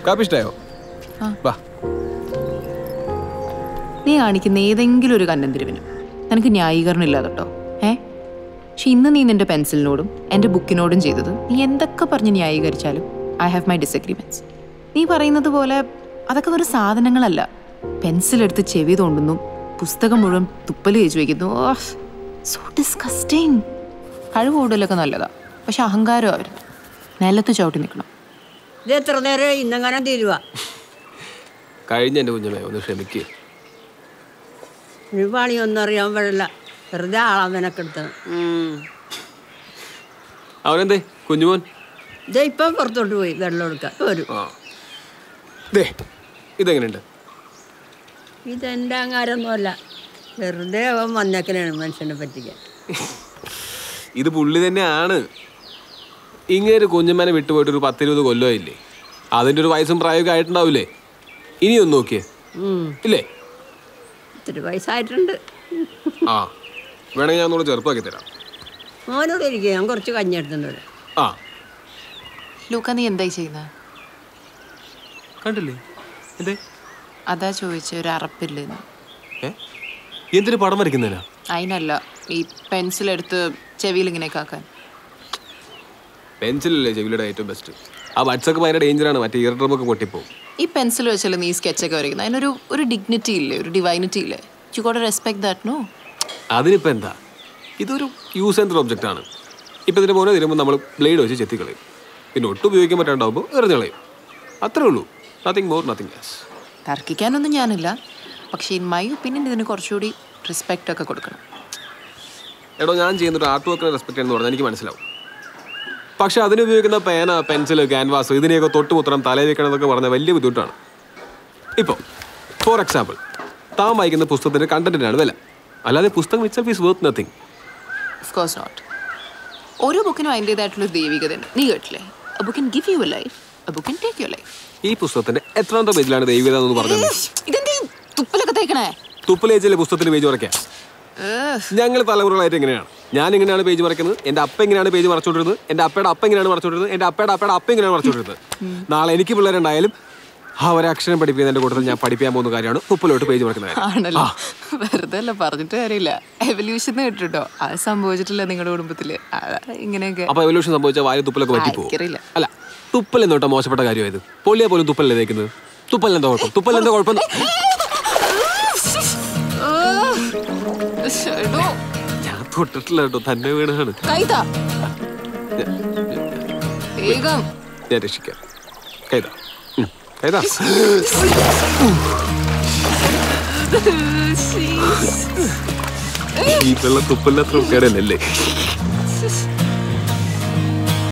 കാപ്പി ഇഷ്ടായോ വാ നീ കാണിക്കുന്ന ഏതെങ്കിലും ഒരു കന്നന്തിരിവിന് നിനക്ക് ന്യായീകരണം ഇല്ലാതെ കേട്ടോ ഏ പക്ഷെ ഇന്ന് നീ നിന്റെ പെൻസിലിനോടും എൻ്റെ ബുക്കിനോടും ചെയ്തത് നീ എന്തൊക്കെ പറഞ്ഞ് ന്യായീകരിച്ചാലും ഐ ഹാവ് മൈ ഡിസഗ്രിമെന്റ്സ് നീ പറയുന്നത് പോലെ അതൊക്കെ ഒരു സാധനങ്ങളല്ല പെൻസിലെടുത്ത് ചെവി തോണ്ടുന്നു പുസ്തകം മുഴുവൻ തുപ്പൽ തേച്ച് വയ്ക്കുന്നു സോ ഡിസ്കസ്റ്റിംഗ് കഴിവ് കൂടുതലൊക്കെ നല്ലതാ പക്ഷെ അഹങ്കാരം അവർ നിലത്ത് ചവിട്ടി നിൽക്കണം ഇത് എത്ര നേരം ഇന്നെങ്ങനെ തീരുവ കഴിഞ്ഞ എൻ്റെ കുഞ്ഞമ്മേ ഒന്ന് ക്ഷമിക്കുക ഇനി പണിയൊന്നും അറിയാൻ പാടില്ല വെറുതെ ആളാ മെനക്കെടുത്തത് അവനെന്തേ കുഞ്ഞുമോൻ ഇത് ഇപ്പം പുറത്തോട്ട് പോയി വെള്ളം എടുക്കാൻ വരും ആ ദേ ഇതെങ്ങനെയുണ്ട് ഇതെൻ്റെ അങ്ങാരൊന്നുമല്ല വെറുതെ അവൻ വന്നേക്കനാണ് മനുഷ്യനെ പറ്റിക്കാൻ ഇത് പുള്ളി തന്നെയാണ് ഇങ്ങനെ കുഞ്ഞമ്മനെ വിട്ടുപോയിട്ട് ഒരു പത്തിരുപത് കൊല്ലമായില്ലേ അതിൻ്റെ ഒരു വയസ്സും പ്രായമൊക്കെ ആയിട്ടുണ്ടാവില്ലേ ഇനിയൊന്ന് നോക്കിയേ ഉം. ഇല്ലേ ഇത്തിരി വയസ്സായിട്ടുണ്ട് ആ വേണമെങ്കിൽ ഞാൻ ഒന്നുകൂടെ ചെറുപ്പമാക്കി തരാം മോനോട് ഇരിക്കുക ഞാൻ കുറച്ച് കഞ്ഞി എടുത്തിട്ടുണ്ട് ആ ലൂക്ക നീ എന്തായി ചെയ്യുന്നത് കണ്ടില്ലേ എന്തേ അതാ ചോദിച്ച ഒരു അറപ്പില്ലെന്ന് ഏ എന്തിനു പടം വരയ്ക്കുന്നതിനാ അതിനല്ല ഈ പെൻസിലെടുത്ത് ചെവിയിൽ ഇങ്ങനെയൊക്കെ ആക്കാൻ പെൻസിലല്ലേ ചെവിലിയുടെ ഏറ്റവും ബെസ്റ്റ് ആ വട്സൊക്കെ ഭയങ്കര ഡേഞ്ചറാണ് മറ്റേ ഇയർ ഡ്രമ്മൊക്കെ പൊട്ടിപ്പോവും ഈ പെൻസിൽ വെച്ചല്ലേ നീ സ്കെച്ചൊക്കെ വരയ്ക്കുന്നത് അതിനൊരു ഒരു ഡിഗ്നിറ്റി ഇല്ലേ ഒരു ഡിവൈനിറ്റി ഇല്ലേ you got respect that no അതിനിപ്പോൾ എന്താ ഇതൊരു യൂസ് ആൻഡ് ഒബ്ജക്റ്റ് ആണ് ഇപ്പം ഇതിൻ്റെ മോനെ തരുമ്പോൾ നമ്മൾ ബ്ലേഡ് വെച്ച് ചെത്തി കളയും പിന്നെ ഒട്ടും ഉപയോഗിക്കാൻ പറ്റാണ്ടാവുമ്പോൾ എറിഞ്ഞ് കളയും അത്രേ ഉള്ളൂ നത്തിങ് മോർ നത്തിങ് ലെസ് തർക്കിക്കാനൊന്നും ഞാനില്ല പക്ഷേ ഇൻ മൈ ഒപ്പീനിയൻ ഇതിന് കുറച്ചുകൂടി റെസ്പെക്റ്റ് ഒക്കെ കൊടുക്കണം എടോ ഞാൻ ചെയ്യുന്ന ഒരു ആർട്ട് വർക്കിനെ റെസ്പെക്ട് ചെയ്യുന്നത് പറഞ്ഞാൽ എനിക്ക് മനസ്സിലാവും പക്ഷെ അതിന് ഉപയോഗിക്കുന്ന പേന പെൻസിൽ ക്യാൻവാസ് ഇതിനെയൊക്കെ തൊട്ടുമുത്രം തലയിൽ വെക്കണം എന്നൊക്കെ പറഞ്ഞാൽ വലിയ ബുദ്ധിമുട്ടാണ് ഇപ്പോൾ ഫോർ എക്സാമ്പിൾ താൻ വായിക്കുന്ന പുസ്തകത്തിൻ്റെ കണ്ടന്റിനാണ് വില അല്ലാതെ പുസ്തകം itself is worth nothing of course not ഓരോ ബുക്കിനും അതിൻ്റെതായിട്ടുള്ള ദൈവികത ഉണ്ട് നീ കേട്ടില്ലേ a book can give you a life a book can take you life ഈ പുസ്തകത്തിന്റെ എത്രാമത്തെ പേജിലാണ് ദൈവത എന്ന് പറഞ്ഞത് ഇതെന്തീ തുപ്പലൊക്കെ തേക്കണേ തുപ്പലേജിലെ പുസ്തകത്തിന് പേജ് മറയ്ക്കാം ഞങ്ങൾ തലമുറകളായിട്ട് എങ്ങനെയാണ് ഞാൻ എങ്ങനെയാണ് പേജ് മറയ്ക്കുന്നത് എൻ്റെ അപ്പ എങ്ങനെയാണ് പേജ് മറച്ചുകൊണ്ടിരുന്നത് എൻ്റെ അപ്പയുടെ അപ്പ എങ്ങനെയാണ് മറച്ചുകൊണ്ടിരുന്നത് എൻ്റെ അപ്പയുടെ അപ്പയുടെ അപ്പ എങ്ങനെയാണ് മറച്ചുകൊണ്ടിരുന്നത് നാളെ എനിക്ക് പിള്ളേരുണ്ടായാലും ആ ഒരു അക്ഷരം പഠിപ്പിക്കുന്നതിന്റെ കൂട്ടത്തിൽ ഞാൻ പഠിപ്പിക്കാൻ പോകുന്ന കാര്യമാണ് തുപ്പലോട്ട് പേജ് മറക്കുന്ന കാര്യം ആണല്ലോ വെറുതെ അല്ല പറഞ്ഞിട്ട് കാര്യമില്ല എവല്യൂഷൻ കേട്ടിട്ടോ അത് സംഭവിച്ചിട്ടില്ല നിങ്ങളുടെ കുടുംബത്തില് അതാ ഇങ്ങനെയൊക്കെ അപ്പൊ എവല്യൂഷൻ സംഭവിച്ച വായു തുപ്പലൊക്കെ പറ്റിപ്പോകും എനിക്കറിയില്ല. അല്ല തുപ്പൽ എന്നോട്ടോ മോശപ്പെട്ട കാര്യമായത് പൊള്ളിയെ പോലും തുപ്പലല്ലേ തേക്കുന്നത് തുപ്പൽ എന്താ കുഴപ്പം തുപ്പൽ എന്താ കുഴപ്പം എടോ, ഞാൻ തൊട്ടിട്ടില്ല കേട്ടോ തന്നെ വീണാണ് കൈതാ വേഗം ഞാൻ രക്ഷിക്കാം കൈതാ ഉം, കൈതാ ഈ വെള്ളം തുപ്പല്ലാത്ത കേടല്ലേ